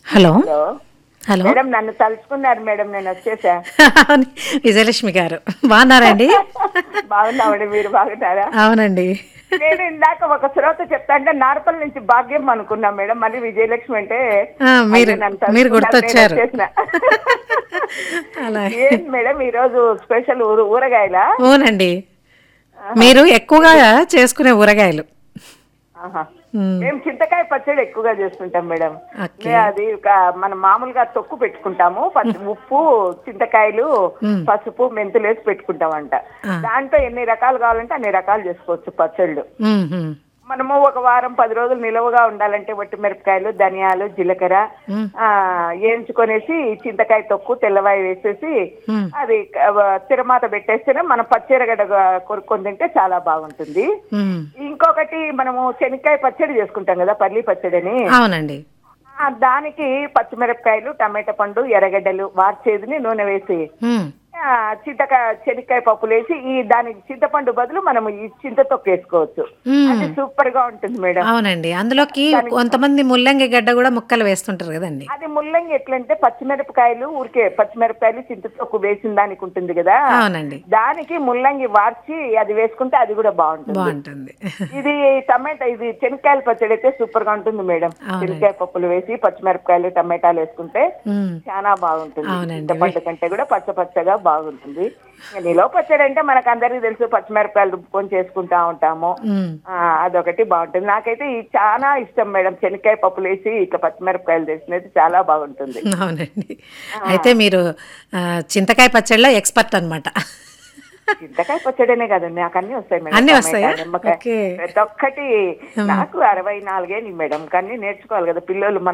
Hello hello hello madam నన్ను తలుచుకున్నారు madam నేను వచ్చేసా విజయలక్ష్మి గారు బాగున్నారండి బాగున్నామండి మీరు బాగున్నారా అవునండి నేను ఇందాక ఒక శ్రోత చెప్తా అంటే నార్పల్ నుంచి భాగ్యం అనుకున్నా మేడం మళ్ళీ విజయలక్ష్మి అంటే ఆ, మీరు అయ్యో, నన్ను మీరు తలుచుకున్నారు, గుర్తొచ్చారు నేను వచ్చేసిన. అలా ఏం మేడం ఈ రోజు స్పెషల్ ఊరు ఊరగాయల అవునండి మీరు ఎక్కువగా చేసుకునే ఊరగాయలు మ్మ్. మేము చింతకాయ పచ్చడి ఎక్కువగా చేసుకుంటాం మేడం ఓకే. మే- అది ఒక మనం మామూలుగా తొక్కు పెట్టుకుంటాము పచ్చి ఉప్పు చింతకాయలు పసుపు మెంతులు వేసి పెట్టుకుంటామంట దాంట్లో ఎన్ని రకాలు కావాలంటే అన్ని రకాలు చేసుకోవచ్చు పచ్చళ్ళు మ్మ్, మ్మ్. మనము ఒక వారం పది రోజులు నిలవగా ఉండాలంటే వట్టి మిరపకాయలు ధనియాలు జీలకర్ర ఆ వేయించుకొనేసి చింతకాయ తొక్కు తెల్లవాయి వేసేసి మ్మ్. అది క- తిరమాత పెట్టేస్తేనే మనం పచ్చిరగడ్డ కొరుక్కొని తింటే చాలా బాగుంటుంది మ్మ్. ఇంకొకటి మనము శనక్కాయ పచ్చడి చేసుకుంటాం కదా పల్లి పచ్చడిని అవునండి ఆ, దానికి పచ్చిమిరపకాయలు టమాటా పండు ఎర్రగడ్డలు వార్చేదిని నూనె వేసి మ్మ్. ఆ, చింతకాయ శనక్కాయ పప్పులు వేసి ఈ దానికి చింతపండు బదులు మనం ఈ చింత తొక్కు వేసుకోవచ్చు మ్మ్. అది సూపర్ గా ఉంటుంది మేడం అవునండి అందులోకి కొంతమంది ముల్లంగి గడ్డ కూడా ముక్కలు వేస్తుంటారు కదండి అది ముల్లంగి ఎట్లంటే పచ్చిమిరపకాయలు ఊరికే పచ్చిమిరపకాయలు చింత తొక్కు వేసిన దానికి ఉంటుంది కదా అవునండి దానికి ముల్లంగి వార్చి అది వేసుకుంటే అది కూడా బాగుంటుంది బాగుంటుంది ఇది టమాటా ఇది శనక్కాయల పచ్చడి అయితే సూపర్ గా ఉంటుంది మేడం అవునండి. శనక్కాయ పప్పులు వేసి పచ్చిమిరపకాయలు టమాటాలు వేసుకుంటే మ్మ్. చాలా బాగుంటుంది అవునండి. చింతపండు కంటే కూడా పచ్చ పచ్చగా బాగుంటుంది ఇంకా నిలవ పచ్చడి అంటే మనకు అందరికీ తెలుసు పచ్చిమిరపకాయలు రుబ్బుకొని చేసుకుంటా ఉంటాము మ్మ్. ఆ, అదొకటి బాగుంటుంది నాకైతే ఇది చాలా ఇష్టం మేడం శనక్కాయ పప్పులు వేసి ఇట్లా పచ్చిమిరపకాయలు చేసినది చాలా బాగుంటుంది అవునండి అయితే మీరు ఆ, చింతకాయ పచ్చడిలో ఎక్స్పర్ట్ అన్నమాట చింతకాయ పచ్చడినే కదండి నాకు అన్ని వస్తాయి మేడం అన్నీ టమాటా, వస్తాయా? నిమ్మకాయ ఓకే. ప్రతి ఒక్కటి నాకు అరవై నాలుగేళ్ళు మేడం కానీ నేర్చుకోవాలి కదా పిల్లలు